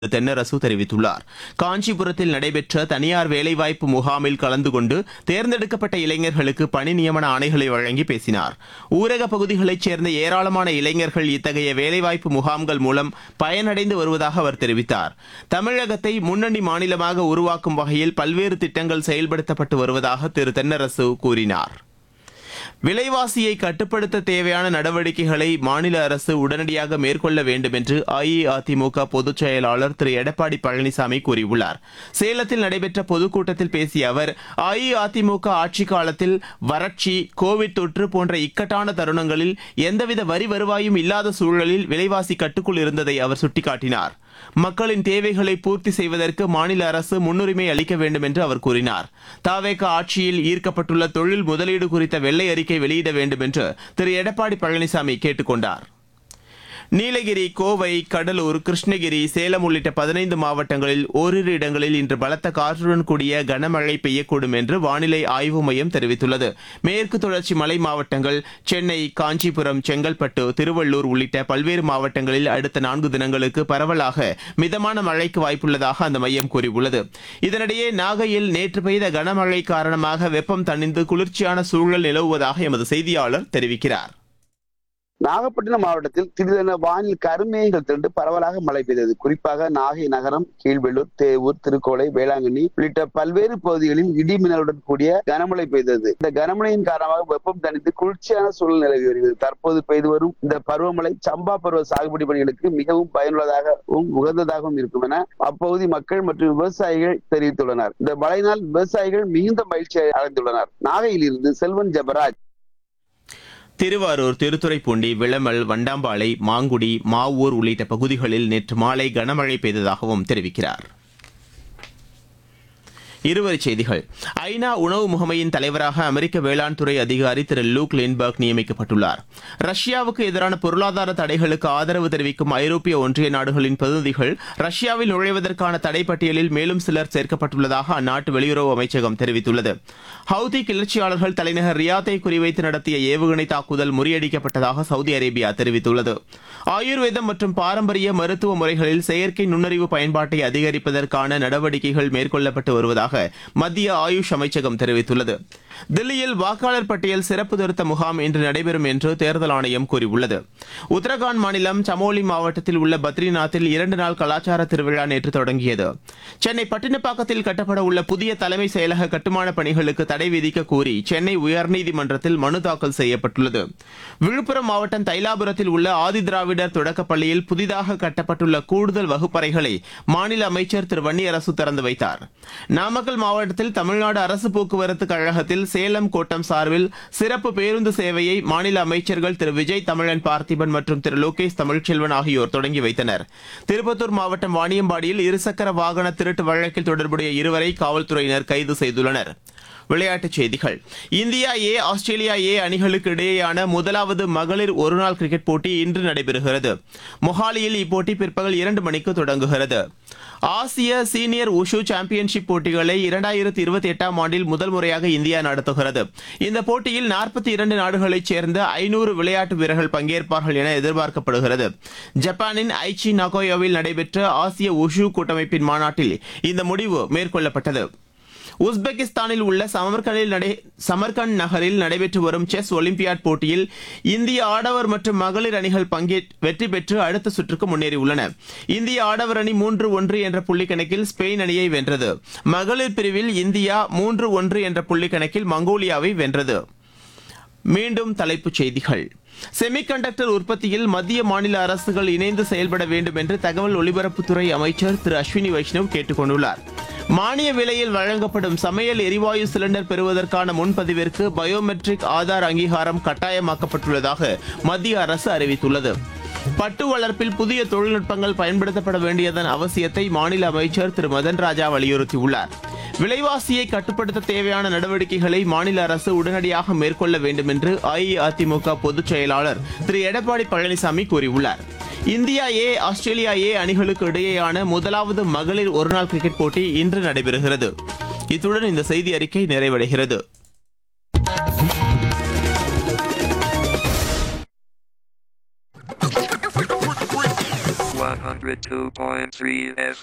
தென்னரசு தெரிவித்துள்ளார் காஞ்சிபுரத்தில் நடைபெற்ற தனியார் வேலைவாய்ப்பு முகாமில் கலந்து கொண்டு தேர்ந்தெடுக்கப்பட்ட இளைஞர்களுக்கு பணி நியமன ஆணைகளை வழங்கி பேசினார் ஊரக பகுதிகளைச் சேர்ந்த ஏராளமான இளைஞர்கள் இத்தகைய வேலைவாய்ப்பு முகாம்கள் மூலம் பயனடைந்து வருவதாக அவர் தெரிவித்தார் தமிழகத்தை முன்னணி மாநிலமாக உருவாக்கும் வகையில் பல்வேறு திட்டங்கள் செயல்படுத்தப்பட்டு வருவதாக திரு தென்னரசு கூறினார் விலைவாசியை கட்டுப்படுத்த தேவையான நடவடிக்கைகளை மாநில அரசு உடனடியாக மேற்கொள்ள வேண்டும் என்று அஇஅதிமுக பொதுச் செயலாளர் திரு எடப்பாடி பழனிசாமி கூறியுள்ளார் சேலத்தில் நடைபெற்ற பொதுக்கூட்டத்தில் பேசிய அவர் அஇஅதிமுக ஆட்சிக் காலத்தில் வறட்சி கோவிட் தொற்று போன்ற இக்கட்டான தருணங்களில் எந்தவித வரி வருவாயும் இல்லாத சூழலில் விலைவாசி கட்டுக்குள் இருந்ததை அவர் சுட்டிக்காட்டினார் மக்களின் தேவைகளை பூர்த்தி செய்வதற்கு மாநில அரசு முன்னுரிமை அளிக்க வேண்டும் என்று அவர் கூறினார் தாவேக ஆட்சியில் ஈர்க்கப்பட்டுள்ள தொழில் முதலீடு குறித்த வெள்ளை அறிக்கை வெளியிட வேண்டும் என்று திரு எடப்பாடி பழனிசாமி கேட்டுக் கொண்டார் நீலகிரி கோவை கடலூர் கிருஷ்ணகிரி சேலம் உள்ளிட்ட பதினைந்து மாவட்டங்களில் ஓரிரு இடங்களில் இன்று பலத்த காற்றுடன் கூடிய கனமழை பெய்யக்கூடும் என்று வானிலை ஆய்வு மையம் தெரிவித்துள்ளது மேற்கு தொடர்ச்சி மலை மாவட்டங்கள் சென்னை காஞ்சிபுரம் செங்கல்பட்டு திருவள்ளூர் உள்ளிட்ட பல்வேறு மாவட்டங்களில் அடுத்த நான்கு தினங்களுக்கு பரவலாக மிதமான மழைக்கு வாய்ப்புள்ளதாக அந்த மையம் கூறியுள்ளது இதனிடையே நாகையில் நேற்று பெய்த கனமழை காரணமாக வெப்பம் தணிந்து குளிர்ச்சியான சூழல் நிலவுவதாக எமது செய்தியாளர் தெரிவிக்கிறார் நாகப்பட்டினம் மாவட்டத்தில் திடீரென வானில் கருமேகங்கள் திரண்டு பரவலாக மழை பெய்தது குறிப்பாக நாகை நகரம் கீழ்வெள்ளூர் தேவூர் திருக்கோளை வேளாங்கண்ணி உள்ளிட்ட பல்வேறு பகுதிகளில் இடி மின்னலுடன் கூடிய கனமழை பெய்தது இந்த கனமழையின் காரணமாக வெப்பம் தணிந்து குளிர்ச்சியான சூழல் நிலவி வருகிறது தற்போது பெய்து வரும் இந்த பருவமழை சம்பா பருவ சாகுபடி பணிகளுக்கு மிகவும் பயனுள்ளதாகவும் உகந்ததாகவும் இருக்கும் என அப்பகுதி மக்கள் மற்றும் விவசாயிகள் தெரிவித்துள்ளனர் இந்த மழையினால் விவசாயிகள் மிகுந்த மகிழ்ச்சி அடைந்துள்ளனர் நாகையில் இருந்து செல்வன் ஜபராஜ் திருவாரூர் திருத்துறைப்பூண்டி விளமல் வண்டாம்பாளை மாங்குடி மாவூர் உள்ளிட்ட பகுதிகளில் நேற்று மாலை கனமழை பெய்ததாகவும் தெரிவிக்கிறார் இருவரிச் செய்திகள் ஐநா உணவு முகமையின் தலைவராக அமெரிக்க வேளாண் துறை அதிகாரி திரு லூக் லின்பர்க் நியமிக்கப்பட்டுள்ளார் ரஷ்யாவுக்கு எதிரான பொருளாதார தடைகளுக்கு ஆதரவு தெரிவிக்கும் ஐரோப்பிய ஒன்றிய நாடுகளின் பிரதிநிதிகள் ரஷ்யாவில் நுழைவதற்கான தடை பட்டியலில் மேலும் சிலர் சேர்க்கப்பட்டுள்ளதாக அந்நாட்டு வெளியுறவு அமைச்சகம் தெரிவித்துள்ளது ஹவுதி கிளர்ச்சியாளர்கள் தலைநகர் ரியாத்தை குறிவைத்து நடத்திய ஏவுகணை தாக்குதல் முறியடிக்கப்பட்டதாக சவுதி அரேபியா தெரிவித்துள்ளது ஆயுர்வேதம் மற்றும் பாரம்பரிய மருத்துவ முறைகளில் செயற்கை நுண்ணறிவு பயன்பாட்டை அதிகரிப்பதற்கான நடவடிக்கைகள் மேற்கொள்ளப்பட்டு வருவதாக மத்திய ஆயுஷ் அமைச்சகம் தெரிவித்துள்ளது தில்லியில் வாக்காளர் பட்டியல் சிறப்பு திருத்த முகாம் இன்று நடைபெறும் என்று தேர்தல் ஆணையம் கூறியுள்ளது உத்தரகாண்ட் மாநிலம் சமோலி மாவட்டத்தில் உள்ள பத்ரிநாத்தில் இரண்டு நாள் கலாச்சார திருவிழா நேற்று தொடங்கியது சென்னை பட்டினப்பாக்கத்தில் கட்டப்பட உள்ள புதிய தலைமை செயலக கட்டுமான பணிகளுக்கு தடை விதிக்க கோரி சென்னை உயர்நீதிமன்றத்தில் மனு தாக்கல் செய்யப்பட்டுள்ளது விழுப்புரம் மாவட்டம் தைலாபுரத்தில் உள்ள ஆதிதிராவிடர் தொடக்கப் பள்ளியில் புதிதாக கட்டப்பட்டுள்ள கூடுதல் வகுப்பறைகளை மாநில அமைச்சர் திரு வன்னியரசு திறந்து வைத்தார் நாமக்கல் மாவட்டத்தில் தமிழ்நாடு அரசு போக்குவரத்து கழகத்தில் சேலம் கோட்டம் சார்பில் சிறப்பு பேருந்து சேவையை மாநில அமைச்சர்கள் திரு விஜய் தமிழன் பார்த்திபன் மற்றும் திரு லோகேஷ் தமிழ்ச்செல்வன் ஆகியோர் தொடங்கி வைத்தனர் திருப்பத்தூர் மாவட்டம் வாணியம்பாடியில் இருசக்கர வாகன திருட்டு வழக்கில் தொடர்புடைய இருவரை காவல்துறையினர் கைது செய்துள்ளனர் விளையாட்டுச் செய்திகள் இந்தியா ஏ ஆஸ்திரேலியா ஏ அணிகளுக்கு இடையேயான முதலாவது மகளிர் ஒருநாள் கிரிக்கெட் போட்டி இன்று நடைபெறுகிறது மொஹாலியில் இப்போட்டி பிற்பகல் இரண்டு மணிக்கு தொடங்குகிறது ஆசிய சீனியர் உஷு சாம்பியன்ஷிப் போட்டிகளை இரண்டாயிரத்தி இருபத்தி எட்டாம் ஆண்டில் முதல் முறையாக இந்தியா நடத்துகிறது இந்த போட்டியில் நாற்பத்தி இரண்டு நாடுகளைச் சேர்ந்த ஐநூறு விளையாட்டு வீரர்கள் பங்கேற்பார்கள் என எதிர்பார்க்கப்படுகிறது ஜப்பானின் ஐச்சி நகோயோவில் நடைபெற்ற ஆசிய உஷு கூட்டமைப்பின் மாநாட்டில் இந்த முடிவு மேற்கொள்ளப்பட்டது உஸ்பெகிஸ்தானில் உள்ள சமர்கண்டில் நடை சமர்கண்ட் நகரில் நடைபெற்று வரும் செஸ் ஒலிம்பியாட் போட்டியில் இந்திய ஆடவர் மற்றும் மகளிர் அணிகள் பங்கே வெற்றி பெற்று அடுத்த சுற்றுக்கு முன்னேறியுள்ளன இந்திய ஆடவர் அணி மூன்று ஒன்று என்ற புள்ளி கணக்கில் ஸ்பெயின் அணியை வென்றது மகளிர் பிரிவில் இந்தியா மூன்று ஒன்று என்ற புள்ளி கணக்கில் மங்கோலியாவை வென்றது மீண்டும் தலைப்புச் செய்திகள் செமிகண்டக்டர் உற்பத்தியில் மத்திய மாநில அரசுகள் இணைந்து செயல்பட வேண்டும் என்று தகவல் ஒலிபரப்புத்துறை அமைச்சர் திரு அஸ்வினி வைஷ்ணவ் கேட்டுக் கொண்டுள்ளார் மானிய விலையில் வழங்கப்படும் சமையல் எரிவாயு சிலிண்டர் பெறுவதற்கான முன்பதிவிற்கு பயோமெட்ரிக் ஆதார் அங்கீகாரம் கட்டாயமாக்கப்பட்டுள்ளதாக மத்திய அரசு அறிவித்துள்ளது பட்டு வளர்ப்பில் புதிய தொழில்நுட்பங்கள் பயன்படுத்தப்பட வேண்டியதன் அவசியத்தை மாநில அமைச்சர் திரு மதன் ராஜா வலியுறுத்தியுள்ளார் விலைவாசியை கட்டுப்படுத்த தேவையான நடவடிக்கைகளை மாநில அரசு உடனடியாக மேற்கொள்ள வேண்டும் என்று அஇஅதிமுக பொதுச் செயலாளர் திரு எடப்பாடி பழனிசாமி கூறியுள்ளார் இந்தியா ஏ ஆஸ்திரேலியா ஏ அணிகளுக்கு இடையேயான முதலாவது மகளிர் ஒருநாள் கிரிக்கெட் போட்டி இன்று நடைபெறுகிறது இத்துடன் இந்த செய்தி அறிக்கை நிறைவடைகிறது One hundred 102.3 FM.